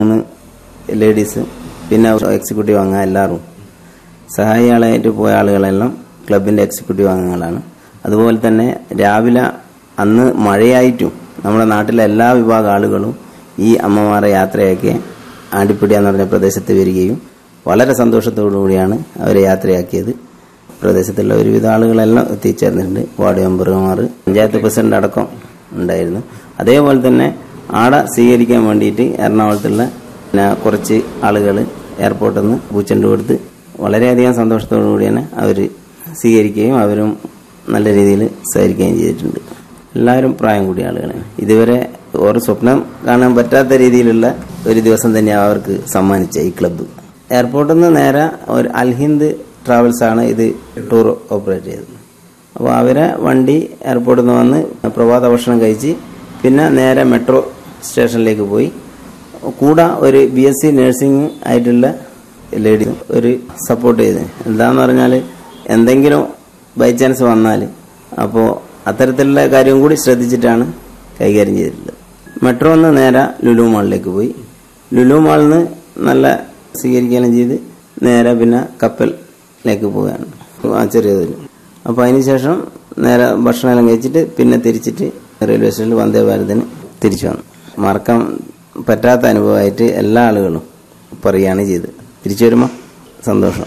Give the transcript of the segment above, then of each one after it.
മൂന്ന് ലേഡീസ് പിന്നെ എക്സിക്യൂട്ടീവ് അംഗം എല്ലാവരും സഹായികളായിട്ട് പോയ ആളുകളെല്ലാം ക്ലബിന്റെ എക്സിക്യൂട്ടീവ് അംഗങ്ങളാണ് അതുപോലെ തന്നെ രാവിലെ അന്ന് മഴയായിട്ടും നമ്മുടെ നാട്ടിലെ എല്ലാ വിഭാഗം ആളുകളും ഈ അമ്മമാരെ യാത്രയാക്കി ആണ്ടിപ്പിടി എന്ന് പറഞ്ഞ പ്രദേശത്ത് വരികയും വളരെ സന്തോഷത്തോടു കൂടിയാണ് അവരെ യാത്രയാക്കിയത് പ്രദേശത്തുള്ള ഒരുവിധ ആളുകളെല്ലാം എത്തിച്ചേർന്നിട്ടുണ്ട് വാർഡ് മെമ്പർമാർ പഞ്ചായത്ത് പ്രസിഡന്റ് അടക്കം ഉണ്ടായിരുന്നു അതേപോലെ തന്നെ ആടെ സ്വീകരിക്കാൻ വേണ്ടിയിട്ട് എറണാകുളത്തുള്ള പിന്നെ കുറച്ച് ആളുകൾ എയർപോർട്ടിൽ നിന്ന് പൂച്ചെണ്ട് കൊടുത്ത് വളരെയധികം സന്തോഷത്തോടു കൂടിയാണ് അവർ സ്വീകരിക്കുകയും അവരും നല്ല രീതിയിൽ സഹകരിക്കുകയും ചെയ്തിട്ടുണ്ട് എല്ലാവരും പ്രായം കൂടിയ ആളുകളാണ് ഇതുവരെ ഒരു സ്വപ്നം കാണാൻ പറ്റാത്ത രീതിയിലുള്ള ഒരു ദിവസം തന്നെയാണ് അവർക്ക് സമ്മാനിച്ച ഈ ക്ലബ്ബ് എയർപോർട്ടിൽ നിന്ന് നേരെ ഒരു അൽഹിന്ദ് ട്രാവൽസ് ആണ് ഇത് ടൂർ ഓപ്പറേറ്റ് ചെയ്തത് അപ്പോൾ അവരെ വണ്ടി എയർപോർട്ടിൽ നിന്ന് വന്ന് പ്രഭാത ഭക്ഷണം കഴിച്ച് പിന്നെ നേരെ മെട്രോ സ്റ്റേഷനിലേക്ക് പോയി കൂടെ ഒരു ബി എസ് സി നഴ്സിംഗ് ആയിട്ടുള്ള ലേഡി ഒരു സപ്പോർട്ട് ചെയ്ത് എന്താന്ന് പറഞ്ഞാൽ എന്തെങ്കിലും ബൈ ചാൻസ് വന്നാൽ അപ്പോൾ അത്തരത്തിലുള്ള കാര്യം കൂടി ശ്രദ്ധിച്ചിട്ടാണ് കൈകാര്യം ചെയ്തിട്ടുള്ളത് മെട്രോ നിന്ന് നേരെ ലുലു മാളിലേക്ക് പോയി ലുലു മാളിൽ നിന്ന് നല്ല സ്വീകരിക്കുകയും ചെയ്ത് നേരെ പിന്നെ കപ്പലിലേക്ക് പോവുകയാണ് ആ ചെറിയതിൽ അപ്പോൾ അതിനുശേഷം നേരെ ഭക്ഷണമെല്ലാം കഴിച്ചിട്ട് പിന്നെ തിരിച്ചിട്ട് റെയിൽവേ സ്റ്റേഷനിൽ വന്ദേ ഭാരതിന് തിരിച്ചു വന്നു മറക്കാൻ പറ്റാത്ത അനുഭവമായിട്ട് എല്ലാ ആളുകളും പറയുകയാണ് ചെയ്തത് തിരിച്ചു വരുമ്പോൾ സന്തോഷം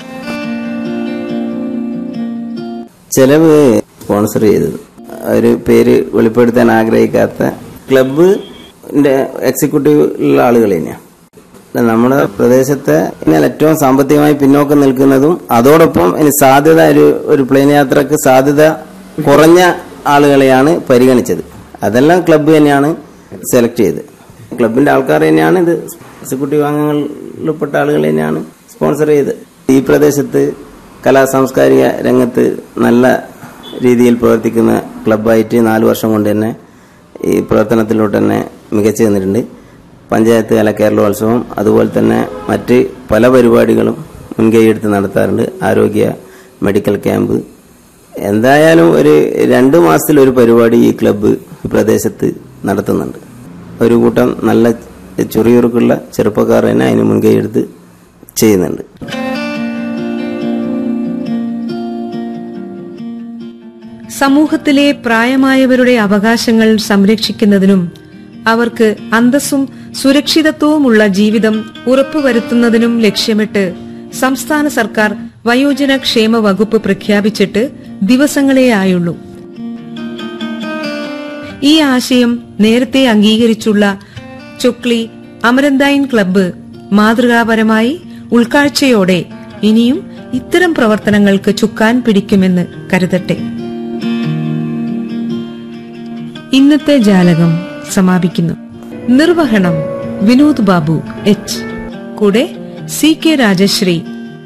ചെലവ് സ്പോൺസർ ചെയ്തത് ഒരു പേര് വെളിപ്പെടുത്താൻ ആഗ്രഹിക്കാത്ത ക്ലബിന്റെ എക്സിക്യൂട്ടീവ് ഉള്ള ആളുകൾ തന്നെയാണ് നമ്മുടെ പ്രദേശത്തെ ഇങ്ങനെ ഏറ്റവും സാമ്പത്തികമായി പിന്നോക്കം നിൽക്കുന്നതും അതോടൊപ്പം ഇനി സാധ്യത ഒരു ഒരു പ്ലെയിൻ യാത്രക്ക് സാധ്യത കുറഞ്ഞ ആളുകളെയാണ് പരിഗണിച്ചത് അതെല്ലാം ക്ലബ്ബ് തന്നെയാണ് സെലക്ട് ചെയ്തത് ക്ലബിന്റെ ആൾക്കാർ തന്നെയാണ് ഇത് എക്സിക്യൂട്ടീവ് അംഗങ്ങളിൽപ്പെട്ട ആളുകൾ തന്നെയാണ് സ്പോൺസർ ചെയ്തത് ഈ പ്രദേശത്ത് കലാ സാംസ്കാരിക രംഗത്ത് നല്ല രീതിയിൽ പ്രവർത്തിക്കുന്ന ക്ലബ്ബായിട്ട് നാല് വർഷം കൊണ്ട് തന്നെ ഈ പ്രവർത്തനത്തിലോട്ട് തന്നെ മികച്ചു നിന്നിട്ടുണ്ട് പഞ്ചായത്ത് കല കേരളോത്സവം അതുപോലെ തന്നെ മറ്റ് പല പരിപാടികളും മുൻകൈയെടുത്ത് നടത്താറുണ്ട് ആരോഗ്യ മെഡിക്കൽ ക്യാമ്പ് എന്തായാലും ഒരു രണ്ട് മാസത്തിൽ ഒരു പരിപാടി ഈ ക്ലബ്ബ് ഈ പ്രദേശത്ത് നടത്തുന്നുണ്ട് ഒരു കൂട്ടം നല്ല ചുറിയുറുക്കുള്ള ചെറുപ്പക്കാർ തന്നെ അതിന് മുൻകൈയെടുത്ത് ചെയ്യുന്നുണ്ട് സമൂഹത്തിലെ പ്രായമായവരുടെ അവകാശങ്ങൾ സംരക്ഷിക്കുന്നതിനും അവർക്ക് അന്തസ്സും സുരക്ഷിതത്വവുമുള്ള ജീവിതം ഉറപ്പുവരുത്തുന്നതിനും ലക്ഷ്യമിട്ട് സംസ്ഥാന സർക്കാർ വയോജന ക്ഷേമ വകുപ്പ് പ്രഖ്യാപിച്ചിട്ട് ദിവസങ്ങളേ ആയുള്ളൂ ഈ ആശയം നേരത്തെ അംഗീകരിച്ചുള്ള ചുക്ലി അമരന്തൈൻ ക്ലബ്ബ് മാതൃകാപരമായി ഉൾക്കാഴ്ചയോടെ ഇനിയും ഇത്തരം പ്രവർത്തനങ്ങൾക്ക് ചുക്കാൻ പിടിക്കുമെന്ന് കരുതട്ടെ ഇന്നത്തെ ജാലകം സമാപിക്കുന്നു നിർവഹണം വിനോദ് ബാബു എച്ച് കൂടെ C K Rajashree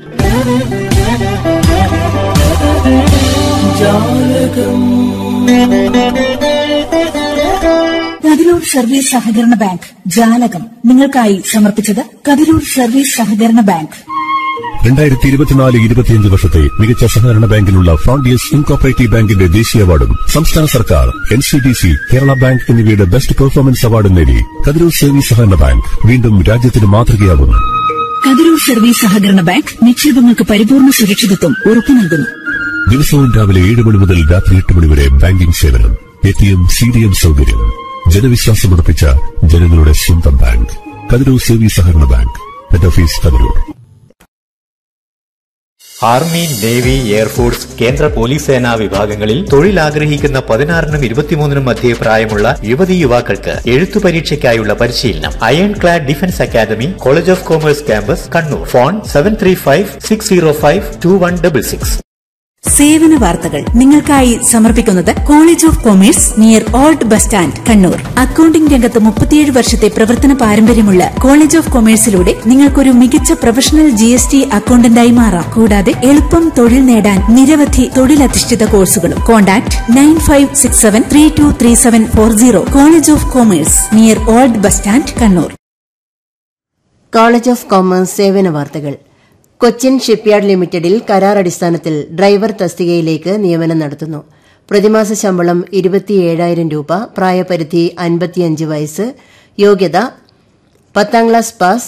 Kathiroor service സഹകരണ ബാങ്ക് ജാലകം നിങ്ങൾക്കായി സമർപ്പിച്ചത് കതിരൂർ സർവീസ് സഹകരണ ബാങ്ക് രണ്ടായിരത്തി ഇരുപത്തിനാല് ഇരുപത്തിയഞ്ച് വർഷത്തെ മികച്ച സഹകരണ ബാങ്കിനുള്ള ഫ്രോണ്ടിയസ് ഇൻകോപ്പറേറ്റീവ് ബാങ്കിന്റെ ദേശീയ അവാർഡും സംസ്ഥാന സർക്കാർ N C D C Kerala bank എന്നിവയുടെ ബെസ്റ്റ് പെർഫോമൻസ് അവാർഡും നേടി കതിരൂർ സർവീസ് സഹകരണ ബാങ്ക് വീണ്ടും രാജ്യത്തിന് മാതൃകയാകുന്നു കതിരൂർ സർവീസ് സഹകരണ ബാങ്ക് നിക്ഷേപങ്ങൾക്ക് പരിപൂർണ സുരക്ഷിതത്വം ഉറപ്പു നൽകുന്നു ദിവസവും രാവിലെ ഏഴ് മണി മുതൽ രാത്രി എട്ട് മണി വരെ ബാങ്കിംഗ് സേവനം A T M C D M സൗകര്യം ജനവിശ്വാസമുറപ്പിച്ച ജനങ്ങളുടെ സ്വന്തം ബാങ്ക് കതിരൂർ സർവീസ് സഹകരണ bank head office Kathiroor army navy air force കേന്ദ്ര പോലീസ് സേനാ വിഭാഗങ്ങളിൽ തൊഴിൽ ആഗ്രഹിക്കുന്ന പതിനാറിനും ഇരുപത്തിമൂന്നിനും മധ്യേ പ്രായമുള്ള യുവതി യുവാക്കൾക്ക് എഴുത്തു പരീക്ഷയ്ക്കായുള്ള പരിശീലനം iron clad defence academy college of commerce campus Kannur phone seven three five six zero five two one double six സേവന വാർത്തകൾ നിങ്ങൾക്കായി സമർപ്പിക്കുന്നത് college of commerce near old bus stand Kannur accounting രംഗത്ത് മുപ്പത്തിയേഴ് വർഷത്തെ പ്രവർത്തന പാരമ്പര്യമുള്ള കോളേജ് ഓഫ് കൊമേഴ്സിലൂടെ നിങ്ങൾക്കൊരു മികച്ച പ്രൊഫഷണൽ ജി എസ് ടി അക്കൌണ്ടന്റായി മാറാം കൂടാതെ എളുപ്പം തൊഴിൽ നേടാൻ നിരവധി തൊഴിലധിഷ്ഠിത കോഴ്സുകളും contact nine five six seven three two three seven four zero college of commerce near old bus stand Kannur college of commerce സേവന വാർത്തകൾ കൊച്ചിൻ ഷിപ്പ്യാർഡ് ലിമിറ്റഡിൽ കരാർ അടിസ്ഥാനത്തിൽ ഡ്രൈവർ തസ്തികയിലേക്ക് നിയമനം നടത്തുന്നു പ്രതിമാസ ശമ്പളം ഇരുപത്തിയേഴായിരം രൂപ പ്രായപരിധി അൻപത്തിയഞ്ച് വയസ്സ് യോഗ്യത പത്താം ക്ലാസ് പാസ്